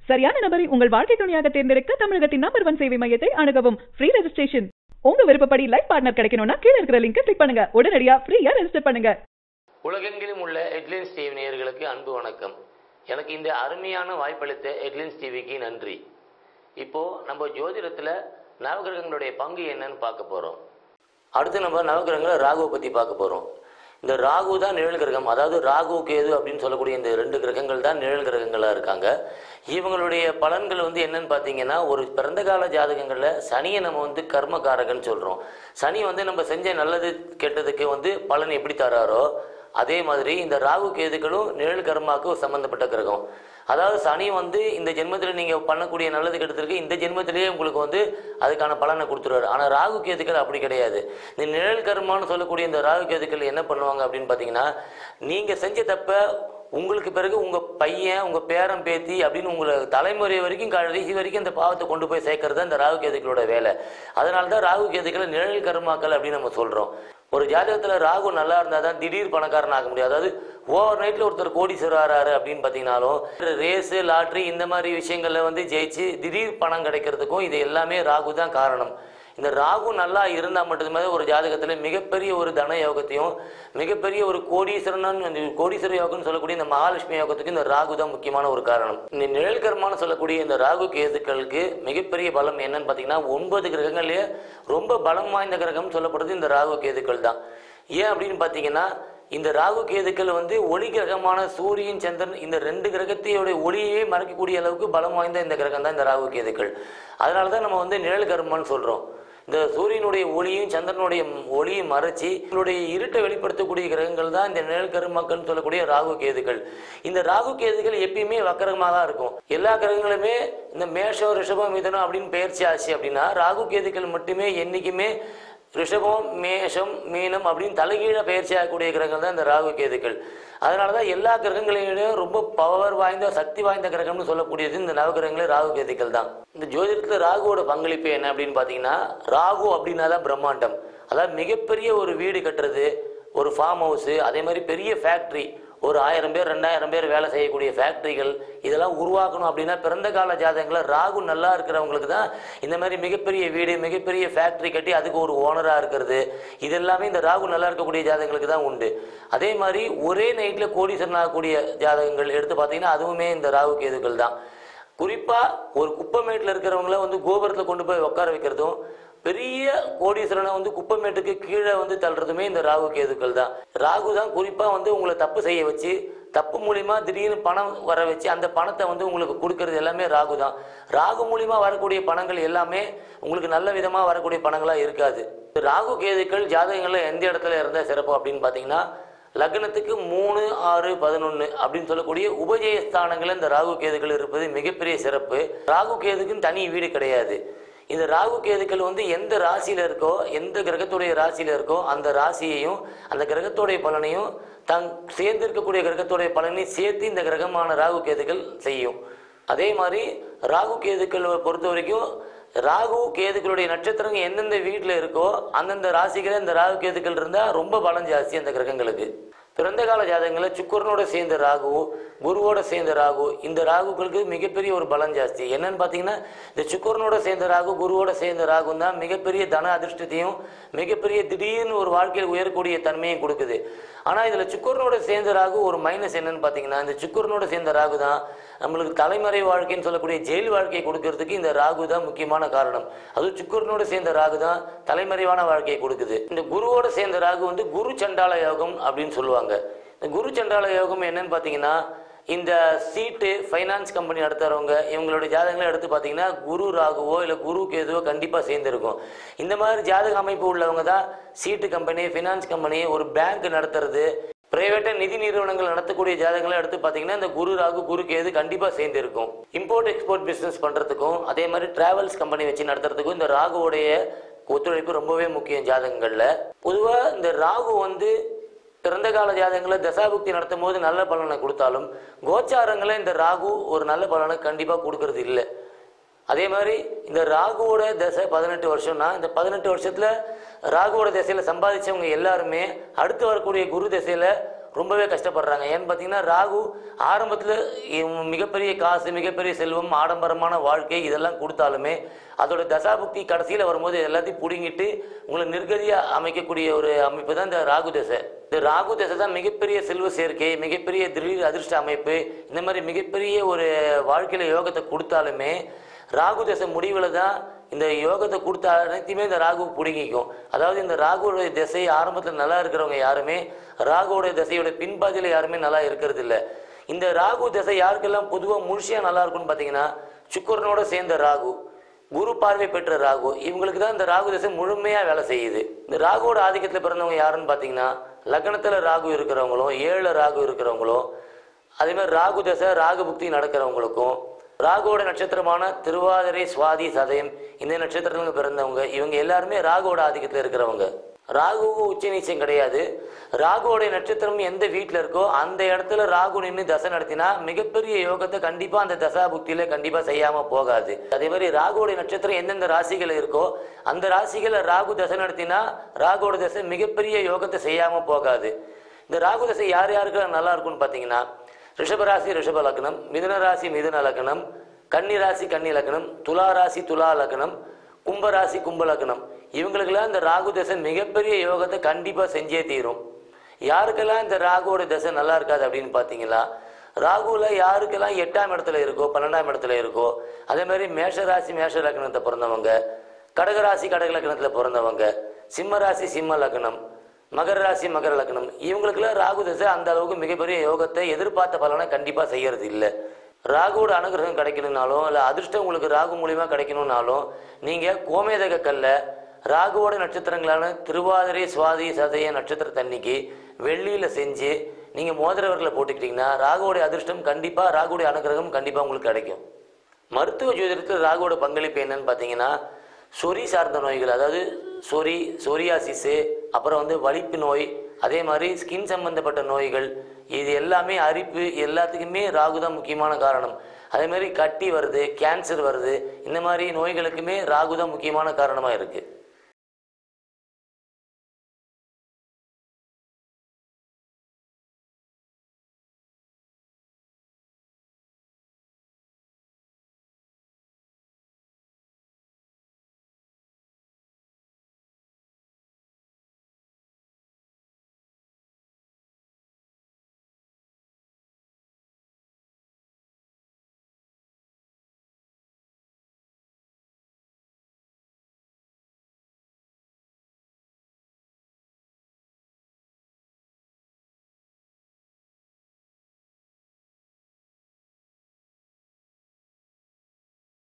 சரியான நபரை உங்கள் வாழ்க்கை துணையாக தேர்ந்தெடுக்க தமிழகத்தின் நம்பர் ஒன் சேவை மையத்தை அணுகவும் ஃப்ரீ ரெஜிஸ்ட்ரேஷன் உங்க விருப்பப்படி லைஃப் பார்ட்னர் கிடைக்கணும்னா கீழ இருக்கிற லிங்கை கிளிக் பண்ணுங்க உடனடியா ஃப்ரீயா ரெஜிஸ்டர் பண்ணுங்க உலகெங்கிலும் உள்ள ஹெட்லைன்ஸ் டிவி நேயர்களுக்கு அன்பு வணக்கம் எனக்கு இந்த அருமையான வாய்ப்பளித்த ஹெட்லைன்ஸ் டிவிக்கு நன்றி இப்போ நம்ம ஜோதிடத்தில் நவகிரகங்களுடைய பங்கு என்னன்னு பார்க்க போகிறோம் அடுத்து நம்ம நவகிரகங்களை ராகுவை பற்றி பார்க்க போகிறோம் இந்த ராகு தான் நிழல் கிரகம் அதாவது ராகு கேது அப்படின்னு சொல்லக்கூடிய இந்த ரெண்டு கிரகங்கள் தான் நிழல் கிரகங்களாக இருக்காங்க இவங்களுடைய பலன்கள் வந்து என்னன்னு பார்த்தீங்கன்னா ஒரு பிறந்த கால ஜாதகங்களில் சனியை நம்ம வந்து கர்மகாரகன்னு சொல்கிறோம் சனி வந்து நம்ம செஞ்ச நல்லது கெட்டதுக்கு வந்து பலன் எப்படி தராரோ அதே மாதிரி இந்த ராகு கேதுக்களும் நிழல் கர்மாவுக்கு சம்மந்தப்பட்ட கிரகம் அதாவது சனி வந்து இந்த ஜென்மத்தில் நீங்கள் பண்ணக்கூடிய நல்லது கெடுத்திருக்கு இந்த ஜென்மத்திலேயே உங்களுக்கு வந்து அதுக்கான பலனை கொடுத்துருவாரு ஆனால் ராகு கேதுக்கள் அப்படி கிடையாது இந்த நிழல் கர்மான்னு சொல்லக்கூடிய இந்த ராகு கேதுக்கள் என்ன பண்ணுவாங்க அப்படின்னு பார்த்தீங்கன்னா நீங்கள் செஞ்ச தப்ப உங்களுக்கு பிறகு உங்கள் பையன் உங்கள் பேரன் பேத்தி அப்படின்னு உங்களை தலைமுறை வரைக்கும் கடைசி வரைக்கும் அந்த பாவத்தை கொண்டு போய் சேர்க்கறது தான் இந்த ராகு கேதுக்களோட வேலை அதனால தான் ராகு கேதுக்களை நிழல் கர்மாக்கள் அப்படின்னு நம்ம சொல்கிறோம் ஒரு ஜாதகத்தில் ராகு நல்லா இருந்தால் தான் திடீர் பணக்காரன் ஆக முடியாது அதாவது ஓவர் நைட்டில் ஒருத்தர் கோடீஸ்வரர் ஆறாரு அப்படின்னு பார்த்தீங்கன்னாலும் ரேஸு லாட்ரி இந்த மாதிரி விஷயங்களில் வந்து ஜெயிச்சு திடீர் பணம் கிடைக்கிறதுக்கும் இது எல்லாமே ராகு தான் காரணம் இந்த ராகு நல்லா இருந்தால் மட்டுமே ஒரு ஜாதகத்தில் மிகப்பெரிய ஒரு தன யோகத்தையும் மிகப்பெரிய ஒரு கோடீஸ்வரன் அந்த கோடீஸ்வர யோகம்னு சொல்லக்கூடிய இந்த மகாலட்சுமி யோகத்துக்கு இந்த ராகு தான் முக்கியமான ஒரு காரணம் இந்த நிழல் கர்மான்னு சொல்லக்கூடிய இந்த ராகு கேதுக்களுக்கு மிகப்பெரிய பலம் என்னன்னு பார்த்தீங்கன்னா ஒன்பது கிரகங்கள்லேயே ரொம்ப பலம் வாய்ந்த கிரகம் சொல்லப்படுறது இந்த ராகு கேதுக்கள் தான் ஏன் அப்படின்னு பார்த்தீங்கன்னா இந்த ராகு கேதுக்கள் வந்து ஒளி கிரகமான சூரியன் சந்திரன் இந்த ரெண்டு கிரகத்தையோட ஒளியே மறைக்கக்கூடிய அளவுக்கு பலம் வாய்ந்த இந்த கிரகம் தான் இந்த ராகு கேதுக்கள் அதனால தான் நம்ம வந்து நிழல் கர்மம்னு சொல்கிறோம் இந்த சூரியனுடைய ஒளியும் சந்திரனுடைய ஒளியும் மறைச்சி இவனுடைய இருட்டை வெளிப்படுத்தக்கூடிய கிரகங்கள் தான் இந்த நிழல் கருமாக்கள்னு சொல்லக்கூடிய ராகு கேதுகள் இந்த ராகு கேதுகள் எப்பயுமே வக்கரமாக தான் இருக்கும் எல்லா கிரகங்களுமே இந்த மேஷம் ரிஷபம் மிதனம் அப்படின்னு பெயர்ச்சி ஆச்சு அப்படின்னா ராகு கேதுகள் மட்டுமே என்னைக்குமே ரிஷபம் மேஷம் மீனம் அப்படின்னு தலைகீழ பயிற்சி ஆகக்கூடிய கிரகங்கள் தான் இந்த ராகு கேதுக்கள் அதனால தான் எல்லா கிரகங்களையும் ரொம்ப பவர் வாய்ந்த சக்தி வாய்ந்த கிரகம்னு சொல்லக்கூடியது இந்த நவகிரகங்களே ராகு கேதுக்கள் தான் இந்த ஜோதிடத்தில் ராகுவோட பங்களிப்பு என்ன அப்படின்னு பார்த்தீங்கன்னா ராகு அப்படின்னா தான் பிரம்மாண்டம் அதாவது மிகப்பெரிய ஒரு வீடு கட்டுறது ஒரு ஃபார்ம் ஹவுஸு அதே மாதிரி பெரிய ஃபேக்ட்ரி ஒரு ஆயிரம் பேர் ரெண்டாயிரம் பேர் வேலை செய்யக்கூடிய ஃபேக்ட்ரிகள் இதெல்லாம் உருவாக்கணும் அப்படின்னா பிறந்த கால ஜாதகங்களில் ராகு நல்லா இருக்கிறவங்களுக்கு தான் இந்த மாதிரி மிகப்பெரிய வீடு மிகப்பெரிய ஃபேக்ட்ரி கட்டி அதுக்கு ஒரு ஓனராக இருக்கிறது இது எல்லாமே இந்த ராகு நல்லா இருக்கக்கூடிய ஜாதகங்களுக்கு தான் உண்டு அதே மாதிரி ஒரே நைட்டில் கோடீஸ்வரன் ஆகக்கூடிய ஜாதகங்கள் எடுத்து பார்த்தீங்கன்னா அதுவுமே இந்த ராகு கேதுக்கள் தான் குறிப்பாக ஒரு குப்பமேட்டில் இருக்கிறவங்கள வந்து கோபுரத்தில் கொண்டு போய் உட்கார வைக்கிறதும் பெரிய கோடீஸ்வரனை வந்து குப்பமேட்டுக்கு கீழே வந்து தள்ளுறதுமே இந்த ராகு கேதுக்கள் தான் ராகு தான் குறிப்பாக வந்து உங்களை தப்பு செய்ய வச்சு தப்பு மூலிமா திடீர்னு பணம் வர வச்சு அந்த பணத்தை வந்து உங்களுக்கு கொடுக்கறது எல்லாமே ராகு தான் ராகு மூலிமா வரக்கூடிய பணங்கள் எல்லாமே உங்களுக்கு நல்ல விதமாக வரக்கூடிய பணங்களாக இருக்காது ராகு கேதுக்கள் ஜாதகங்களில் எந்த இடத்துல இருந்தால் சிறப்பு அப்படின்னு பார்த்தீங்கன்னா லக்னத்துக்கு மூணு ஆறு பதினொன்று அப்படின்னு சொல்லக்கூடிய உபஜய ஸ்தானங்களில் இந்த ராகு கேதுகள் இருப்பது மிகப்பெரிய சிறப்பு ராகு கேதுக்குன்னு தனி வீடு கிடையாது இந்த ராகு கேதுக்கள் வந்து எந்த ராசியில் இருக்கோ எந்த கிரகத்துடைய ராசியில் இருக்கோ அந்த ராசியையும் அந்த கிரகத்துடைய பலனையும் தங் சேர்ந்து இருக்கக்கூடிய கிரகத்துடைய பலனையும் சேர்த்து இந்த கிரகமான ராகு கேதுக்கள் செய்யும் அதே மாதிரி ராகு கேதுக்கள் பொறுத்த வரைக்கும் ராகு கேதுக்களுடைய நட்சத்திரங்கள் எந்தெந்த வீட்டில் இருக்கோ அந்தந்த ராசிகளில் இந்த ராகு கேதுக்கள் இருந்தால் ரொம்ப பலம் ஜாஸ்தி அந்த கிரகங்களுக்கு பிறந்த கால ஜாதகங்களில் சுக்கரனோட சேர்ந்த ராகு குருவோட சேர்ந்த ராகு இந்த ராகுக்களுக்கு மிகப்பெரிய ஒரு பலம் ஜாஸ்தி என்னன்னு பார்த்தீங்கன்னா இந்த சுக்கரனோட சேர்ந்த ராகு குருவோட சேர்ந்த ராகு தான் மிகப்பெரிய தன அதிர்ஷ்டத்தையும் மிகப்பெரிய திடீர்னு ஒரு வாழ்க்கையில் உயரக்கூடிய தன்மையும் கொடுக்குது ஆனால் இதில் சுக்கரனோட சேர்ந்த ராகு ஒரு மைனஸ் என்னன்னு பார்த்தீங்கன்னா இந்த சுக்கரனோட சேர்ந்த ராகு தான் நம்மளுக்கு தலைமறை வாழ்க்கைன்னு சொல்லக்கூடிய ஜெயில் வாழ்க்கையை கொடுக்கறதுக்கு இந்த ராகு தான் முக்கியமான காரணம் அதுவும் சுக்கரனோட சேர்ந்த ராகு தான் தலைமறைவான வாழ்க்கையை கொடுக்குது இந்த குருவோட சேர்ந்த ராகு வந்து குரு சண்டால யோகம் அப்படின்னு சொல்லுவாங்க இந்த குரு சண்டால யோகம் என்னன்னு பார்த்தீங்கன்னா இந்த சீட்டு ஃபைனான்ஸ் கம்பெனி நடத்துகிறவங்க இவங்களுடைய ஜாதகங்களை எடுத்து பார்த்தீங்கன்னா குரு ராகுவோ இல்லை குரு கேதுவோ கண்டிப்பாக சேர்ந்துருக்கும் இந்த மாதிரி ஜாதக அமைப்பு உள்ளவங்க தான் சீட்டு கம்பெனி ஃபினான்ஸ் கம்பெனி ஒரு பேங்க் நடத்துறது பிரைவேட்டாக நிதி நிறுவனங்கள் நடத்தக்கூடிய ஜாதகங்களை எடுத்து பார்த்தீங்கன்னா இந்த குரு ராகு குரு கேது கண்டிப்பாக சேர்ந்து இருக்கும் இம்போர்ட் எக்ஸ்போர்ட் பிஸ்னஸ் பண்ணுறதுக்கும் அதே மாதிரி டிராவல்ஸ் கம்பெனி வச்சு நடத்துறதுக்கும் இந்த ராகுவோடைய ஒத்துழைப்பு ரொம்பவே முக்கியம் ஜாதகங்களில் பொதுவாக இந்த ராகு வந்து பிறந்த கால ஜாதகங்களை தசாபுக்தி நடத்தும் போது நல்ல பலனை கொடுத்தாலும் கோச்சாரங்களை இந்த ராகு ஒரு நல்ல பலனை கண்டிப்பாக கொடுக்கறது இல்லை அதே மாதிரி இந்த ராகுவோட தசை பதினெட்டு வருஷம்னா இந்த பதினெட்டு வருஷத்தில் ராகுவோட திசையில் சம்பாதிச்சவங்க எல்லாருமே அடுத்து வரக்கூடிய குரு திசையில் ரொம்பவே கஷ்டப்படுறாங்க ஏன்னு பார்த்தீங்கன்னா ராகு ஆரம்பத்தில் மிகப்பெரிய காசு மிகப்பெரிய செல்வம் ஆடம்பரமான வாழ்க்கை இதெல்லாம் கொடுத்தாலுமே அதோட தசாபுக்தி கடைசியில் வரும்போது எல்லாத்தையும் பிடுங்கிட்டு உங்களை நிர்கதியாக அமைக்கக்கூடிய ஒரு அமைப்பு தான் இந்த ராகு தசை இந்த ராகு தசை தான் மிகப்பெரிய செல்வ சேர்க்கை மிகப்பெரிய திடீர் அதிர்ஷ்ட அமைப்பு இந்த மாதிரி மிகப்பெரிய ஒரு வாழ்க்கையில் யோகத்தை கொடுத்தாலுமே ராகு தசை முடிவில் தான் இந்த யோகத்தை கொடுத்த அனைத்தையுமே இந்த ராகு பிடுங்கிக்கும் அதாவது இந்த ராகுவோடைய திசை ஆரம்பத்தில் நல்லா இருக்கிறவங்க யாருமே ராகுவோடைய திசையோட பின்பாதியில் யாருமே நல்லா இருக்கிறது இல்லை இந்த ராகு திசை யாருக்கெல்லாம் பொதுவாக முழுசியாக நல்லா இருக்கும்னு பார்த்தீங்கன்னா சுக்கரனோட சேர்ந்த ராகு குரு பார்வை பெற்ற ராகு இவங்களுக்கு தான் இந்த ராகு திசை முழுமையாக வேலை செய்யுது இந்த ராகுவோட ஆதிக்கத்தில் பிறந்தவங்க யாருன்னு பார்த்தீங்கன்னா லக்னத்தில் ராகு இருக்கிறவங்களும் ஏழில் ராகு இருக்கிறவங்களும் அதே மாதிரி ராகு தசை ராகு புக்தி நடக்கிறவங்களுக்கும் ராகுவோட நட்சத்திரமான திருவாதிரை சுவாதி சதயம் இந்த நட்சத்திரத்துல பிறந்தவங்க இவங்க எல்லாருமே ராகுவோட ஆதிக்கத்தில் இருக்கிறவங்க ராகுவுக்கு உச்ச நீச்சம் கிடையாது ராகுவோடைய நட்சத்திரம் எந்த வீட்டில் இருக்கோ அந்த இடத்துல ராகு நின்று தசை நடத்தினா மிகப்பெரிய யோகத்தை கண்டிப்பாக அந்த தசா புக்தியில கண்டிப்பாக செய்யாமல் போகாது அதே மாதிரி ராகுவோடைய நட்சத்திரம் எந்தெந்த ராசிகள் இருக்கோ அந்த ராசிகளை ராகு தசை நடத்தினா ராகுவோட தசை மிகப்பெரிய யோகத்தை செய்யாமல் போகாது இந்த ராகு தசை யார் யாருக்கு நல்லா இருக்கும்னு பார்த்தீங்கன்னா ரிஷபராசி ரிஷப லக்னம் மிதுன ராசி மிதுன லக்னம் கன்னி ராசி கன்னி லக்னம் துலா ராசி துலா லக்னம் கும்பராசி கும்ப லக்னம் இவங்களுக்கெல்லாம் இந்த ராகு தசை மிகப்பெரிய யோகத்தை கண்டிப்பாக செஞ்சே தீரும் யாருக்கெல்லாம் இந்த ராகுவோட தசை நல்லா இருக்காது அப்படின்னு பார்த்தீங்களா ராகுல யாருக்கெல்லாம் எட்டாம் இடத்துல இருக்கோ பன்னெண்டாம் இடத்துல இருக்கோ அதே மாதிரி மேஷ ராசி மேஷ லக்னத்தை பிறந்தவங்க கடகராசி கடக லக்னத்தில் பிறந்தவங்க சிம்ம ராசி சிம்ம லக்னம் மகர ராசி மகர லக்னம் இவங்களுக்குலாம் ராகு தசை அந்த அளவுக்கு மிகப்பெரிய யோகத்தை எதிர்பார்த்த பலனை கண்டிப்பாக செய்யறது இல்லை ராகுவோட அனுகிரகம் கிடைக்கணும்னாலும் இல்லை அதிர்ஷ்டம் உங்களுக்கு ராகு மூலியமாக கிடைக்கணும்னாலும் நீங்கள் கோமேதக கல்ல ராகுவோட நட்சத்திரங்களான திருவாதிரை சுவாதி சதய நட்சத்திரத்தன்னைக்கு வெள்ளியில் செஞ்சு நீங்கள் மோதிரவர்களை போட்டுக்கிட்டிங்கன்னா ராகுவோடைய அதிர்ஷ்டம் கண்டிப்பாக ராகுவோடைய அனுகிரகம் கண்டிப்பாக உங்களுக்கு கிடைக்கும் மருத்துவ ஜோதிடத்தில் ராகுவோட பங்களிப்பு என்னன்னு பார்த்தீங்கன்னா சொறி சார்ந்த நோய்கள் அதாவது சொறி சொரியாசிஸு அப்புறம் வந்து வலிப்பு நோய் அதே மாதிரி ஸ்கின் சம்பந்தப்பட்ட நோய்கள் இது எல்லாமே அரிப்பு எல்லாத்துக்குமே ராகு தான் முக்கியமான காரணம் அதே மாதிரி கட்டி வருது கேன்சர் வருது இந்த மாதிரி நோய்களுக்குமே ராகு தான் முக்கியமான காரணமாக இருக்குது